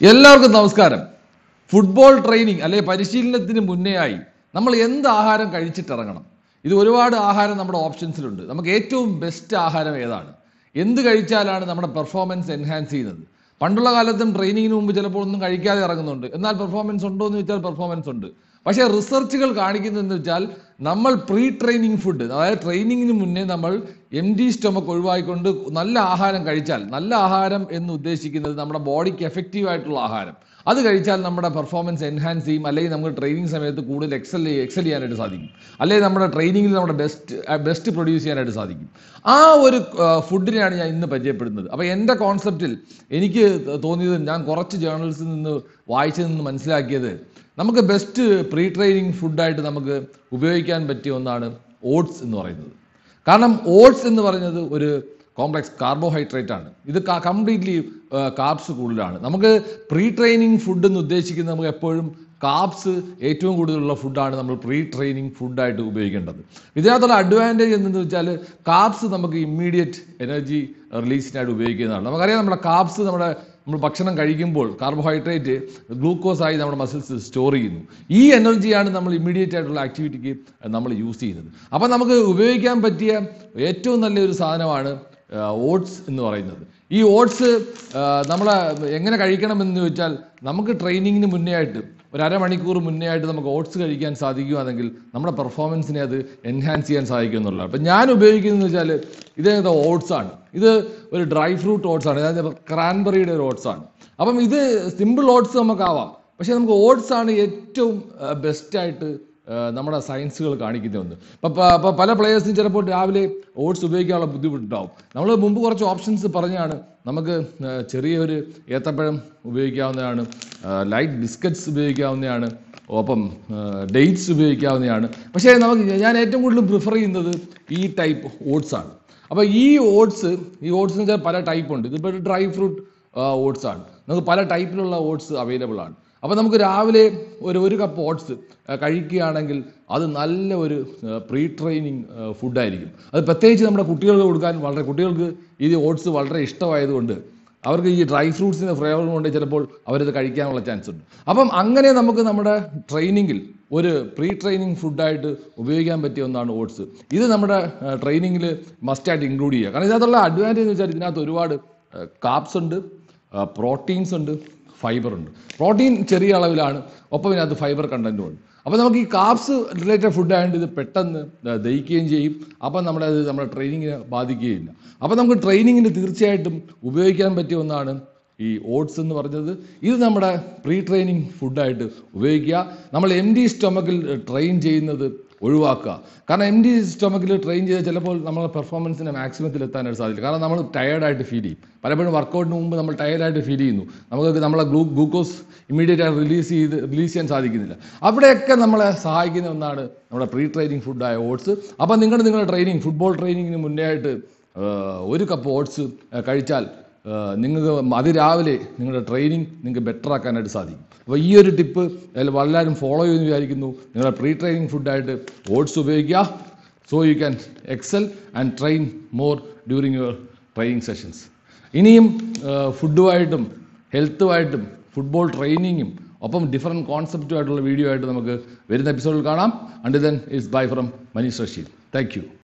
എല്ലാവർക്കും നമസ്കാരം football training അല്ലെ പരിശീലനത്തിന് മുന്നേ ആയി നമ്മൾ എന്ത് ആഹാരം കഴിച്ചിട്ടിറങ്ങണം ഇത് ഒരുപാട് ആഹാരം നമ്മുടെ ഓപ്ഷൻസിലുണ്ട് നമുക്ക് ഏറ്റവും ബെസ്റ്റ് ആഹാരം ഏതാണ് എന്ത് കഴിച്ചാലാണ് നമ്മുടെ പെർഫോമൻസ് എൻഹാൻസ് ചെയ്യുന്നത് പണ്ടുള്ള കാലത്തും ട്രെയിനിങ്ങിന് മുമ്പ് ചിലപ്പോൾ ഒന്നും കഴിക്കാതെ ഇറങ്ങുന്നുണ്ട് എന്നാൽ പെർഫോമൻസ് ഉണ്ടോ എന്ന് വെച്ചാൽ പെർഫോമൻസ് ഉണ്ട് പക്ഷേ റിസർച്ചുകൾ കാണിക്കുന്നതെന്ന് വെച്ചാൽ നമ്മൾ പ്രീ ട്രെയിനിങ് ഫുഡ് അതായത് ട്രെയിനിങ്ങിന് മുന്നേ നമ്മൾ എം ഡി സ്റ്റൊമക്ക് ഒഴിവാക്കിക്കൊണ്ട് നല്ല ആഹാരം കഴിച്ചാൽ നല്ല ആഹാരം എന്ന് ഉദ്ദേശിക്കുന്നത് നമ്മുടെ ബോഡിക്ക് എഫക്റ്റീവ് ആയിട്ടുള്ള ആഹാരം അത് കഴിച്ചാൽ നമ്മുടെ പെർഫോമൻസ് എൻഹാൻസ് ചെയ്യും അല്ലെങ്കിൽ നമുക്ക് ട്രെയിനിങ് സമയത്ത് കൂടുതൽ എക്സൽ എക്സൽ ചെയ്യാനായിട്ട് സാധിക്കും അല്ലെങ്കിൽ നമ്മുടെ ട്രെയിനിങ്ങിൽ നമ്മുടെ ബെസ്റ്റ് ബെസ്റ്റ് പ്രൊഡ്യൂസ് ചെയ്യാനായിട്ട് സാധിക്കും ആ ഒരു ഫുഡിനെയാണ് ഞാൻ ഇന്ന് പരിചയപ്പെടുന്നത് അപ്പോൾ എൻ്റെ കോൺസെപ്റ്റിൽ എനിക്ക് തോന്നിയത് ഞാൻ കുറച്ച് ജേർണൽസിൽ നിന്ന് വായിച്ചു നിന്ന് മനസ്സിലാക്കിയത് നമുക്ക് ബെസ്റ്റ് പ്രീ ട്രെയിനിങ് ഫുഡായിട്ട് നമുക്ക് ഉപയോഗിക്കാൻ പറ്റിയ ഒന്നാണ് ഓട്സ് എന്ന് പറയുന്നത് കാരണം ഓട്സ് എന്ന് പറയുന്നത് ഒരു കോംപ്ലക്സ് കാർബോഹൈഡ്രേറ്റ് ആണ് ഇത് കംപ്ലീറ്റ്ലി കാർബ്സ് കൂടുതലാണ് നമുക്ക് പ്രീ ട്രെയിനിങ് ഫുഡ് എന്ന് ഉദ്ദേശിക്കുന്നത് നമുക്ക് എപ്പോഴും കാർബ്സ് ഏറ്റവും കൂടുതലുള്ള ഫുഡാണ് നമ്മൾ പ്രീ ട്രെയിനിങ് ഫുഡായിട്ട് ഉപയോഗിക്കേണ്ടത് ഇതിനകത്തുള്ള അഡ്വാൻറ്റേജ് എന്തെന്ന് വെച്ചാൽ കാർബ്സ് നമുക്ക് ഇമ്മീഡിയറ്റ് എനർജി റിലീസിനായിട്ട് ഉപയോഗിക്കുന്നതാണ് നമുക്കറിയാം നമ്മുടെ കാർബ്സ് നമ്മുടെ നമ്മൾ ഭക്ഷണം കഴിക്കുമ്പോൾ കാർബോഹൈഡ്രേറ്റ് ഗ്ലൂക്കോസ് ആയി നമ്മുടെ മസിൽസ് സ്റ്റോർ ചെയ്യുന്നു ഈ എനർജിയാണ് നമ്മൾ ഇമ്മീഡിയറ്റ് ആയിട്ടുള്ള ആക്ടിവിറ്റിക്ക് നമ്മൾ യൂസ് ചെയ്യുന്നത് അപ്പം നമുക്ക് ഉപയോഗിക്കാൻ പറ്റിയ ഏറ്റവും നല്ലൊരു സാധനമാണ് ഓട്സ് എന്ന് പറയുന്നത് ഈ ഓട്സ് നമ്മൾ എങ്ങനെ കഴിക്കണമെന്ന് ചോദിച്ചാൽ നമുക്ക് ട്രെയിനിങ്ങിന് മുന്നേ ആയിട്ട് ഒരു അരമണിക്കൂർ മുന്നേ ആയിട്ട് നമുക്ക് ഓട്സ് കഴിക്കാൻ സാധിക്കുകയാണെങ്കിൽ നമ്മുടെ പെർഫോമൻസിനെ അത് എൻഹാൻസ് ചെയ്യാൻ സാധിക്കും എന്നുള്ളതാണ് അപ്പം ഞാൻ ഉപയോഗിക്കുന്നത് വെച്ചാൽ ഇത് ഓട്സ് ആണ് ഇത് ഒരു ഡ്രൈ ഫ്രൂട്ട് ഓട്സ് ആണ് അതായത് ക്രാൻബെറിയുടെ ഒരു ഓട്സ് ആണ് അപ്പം ഇത് സിമ്പിൾ ഓട്സ് നമുക്കാവാം പക്ഷേ നമുക്ക് ഓട്സ് ആണ് ഏറ്റവും ബെസ്റ്റായിട്ട് നമ്മുടെ സയൻസുകൾ കാണിക്കുന്നുണ്ട് ഇപ്പം പല പ്ലേയേഴ്സിനും ചിലപ്പോൾ രാവിലെ ഓട്സ് ഉപയോഗിക്കാനുള്ള ബുദ്ധിമുട്ടുണ്ടാവും നമ്മൾ മുമ്പ് കുറച്ച് ഓപ്ഷൻസ് പറഞ്ഞാണ് നമുക്ക് ചെറിയൊരു ഏത്തപ്പഴം ഉപയോഗിക്കാവുന്നതാണ് ലൈറ്റ് ബിസ്ക്കറ്റ്സ് ഉപയോഗിക്കാവുന്നതാണ് ഒപ്പം ഡേറ്റ്സ് ഉപയോഗിക്കാവുന്നതാണ് പക്ഷേ നമുക്ക് ഞാൻ ഏറ്റവും കൂടുതൽ പ്രിഫർ ചെയ്യുന്നത് ഈ ടൈപ്പ് ഓട്സ് ആണ് അപ്പോൾ ഈ ഓട്സ് ഈ ഓട്സ് എന്ന് വെച്ചാൽ പല ടൈപ്പ് ഉണ്ട് ഇതിപ്പോൾ ഡ്രൈ ഫ്രൂട്ട് ഓട്സ് ആണ് നമുക്ക് പല ടൈപ്പിലുള്ള ഓട്സ് അവൈലബിൾ ആണ് അപ്പോൾ നമുക്ക് രാവിലെ ഒരു ഒരു കപ്പ് ഓട്സ് കഴിക്കുകയാണെങ്കിൽ അത് നല്ല ഒരു പ്രീ ട്രെയിനിങ് ഫുഡായിരിക്കും അത് പ്രത്യേകിച്ച് നമ്മുടെ കുട്ടികൾക്ക് കൊടുക്കാൻ വളരെ കുട്ടികൾക്ക് ഈ ഓട്സ് വളരെ ഇഷ്ടമായതുകൊണ്ട് അവർക്ക് ഈ ഡ്രൈ ഫ്രൂട്ട്സിൻ്റെ ഫ്ലേവർ കൊണ്ട് ചിലപ്പോൾ അവരത് കഴിക്കാനുള്ള ചാൻസ് ഉണ്ട് അപ്പം അങ്ങനെ നമുക്ക് നമ്മുടെ ട്രെയിനിങ്ങിൽ ഒരു പ്രീ ട്രെയിനിങ് ഫുഡായിട്ട് ഉപയോഗിക്കാൻ പറ്റിയ ഒന്നാണ് ഓട്സ് ഇത് നമ്മുടെ ട്രെയിനിങ്ങിൽ മസ്റ്റായിട്ട് ഇൻക്ലൂഡ് ചെയ്യുക കാരണം ഇതിനകത്തുള്ള അഡ്വാൻറ്റേജ് എന്ന് വെച്ചാൽ ഇതിനകത്ത് ഒരുപാട് കാപ്സ് ഉണ്ട് പ്രോട്ടീൻസ് ഉണ്ട് ഫൈബർ ഉണ്ട് പ്രോട്ടീൻ ചെറിയ അളവിലാണ് ഒപ്പം ഇതിനകത്ത് ഫൈബർ കണ്ടന്റും ഉണ്ട് അപ്പോൾ നമുക്ക് ഈ കാപ്സ് റിലേറ്റഡ് ഫുഡ് ആയതുകൊണ്ട് ഇത് പെട്ടെന്ന് ദഹിക്കുകയും ചെയ്യും അപ്പം നമ്മുടെ അത് നമ്മുടെ ട്രെയിനിങ്ങിനെ ബാധിക്കുകയില്ല അപ്പം നമുക്ക് ട്രെയിനിങ്ങിന് തീർച്ചയായിട്ടും ഉപയോഗിക്കാൻ പറ്റിയ ഒന്നാണ് ഈ ഓട്സ് എന്ന് പറഞ്ഞത് ഇത് നമ്മുടെ പ്രീ ട്രെയിനിങ് ഫുഡായിട്ട് ഉപയോഗിക്കുക നമ്മൾ എം ഡി സ്റ്റൊമക്കിൽ ട്രെയിൻ ചെയ്യുന്നത് ഒഴിവാക്കുക കാരണം എം ഡി സ്റ്റൊമക്കിൽ ട്രെയിൻ ചെയ്താൽ ചിലപ്പോൾ നമ്മളെ പെർഫോമൻസിൻ്റെ മാക്സിമത്തിൽ എത്താനായിട്ട് സാധിക്കില്ല കാരണം നമ്മൾ ടയേർഡായിട്ട് ഫീൽ ചെയ്യും പലപ്പോഴും വർക്കൗട്ടിന് മുമ്പ് നമ്മൾ ടയേർഡായിട്ട് ഫീൽ ചെയ്യുന്നു നമുക്ക് നമ്മളെ ഗ്ലൂ ഗ്ലൂക്കോസ് ഇമ്മീഡിയറ്റ് ആയിട്ട് റിലീസ് ചെയ്ത് റിലീസ് ചെയ്യാൻ സാധിക്കുന്നില്ല അവിടെയൊക്കെ നമ്മളെ സഹായിക്കുന്ന ഒന്നാണ് നമ്മുടെ പ്രീ ട്രെയിനിങ് ഫുഡായ ഓട്സ് അപ്പം നിങ്ങൾ നിങ്ങളുടെ ട്രെയിനിങ് ഫുട്ബോൾ ട്രെയിനിങ്ങിന് മുന്നേ ആയിട്ട് ഒരു കപ്പ് ഓട്സ് കഴിച്ചാൽ നിങ്ങൾക്ക് അതിരാവിലെ നിങ്ങളുടെ ട്രെയിനിങ് നിങ്ങൾക്ക് ബെറ്റർ ആക്കാനായിട്ട് സാധിക്കും അപ്പോൾ ഈ ഒരു ടിപ്പ് എല്ലാവരും ഫോളോ ചെയ്യുമെന്ന് വിചാരിക്കുന്നു നിങ്ങളുടെ പ്രീ ട്രെയിനിങ് ഫുഡായിട്ട് ഓട്സ് ഉപയോഗിക്കുക so you can excel and train more during your training sessions ഇനിയും ഫുഡുമായിട്ടും ഹെൽത്തുമായിട്ടും ഫുട്ബോൾ ട്രെയിനിങ്ങും ഒപ്പം ഡിഫറെൻറ്റ് കോൺസെപ്റ്റുമായിട്ടുള്ള വീഡിയോ ആയിട്ട് നമുക്ക് വരുന്ന എപ്പിസോഡിൽ കാണാം and then is bye from Manish Rasheed thank U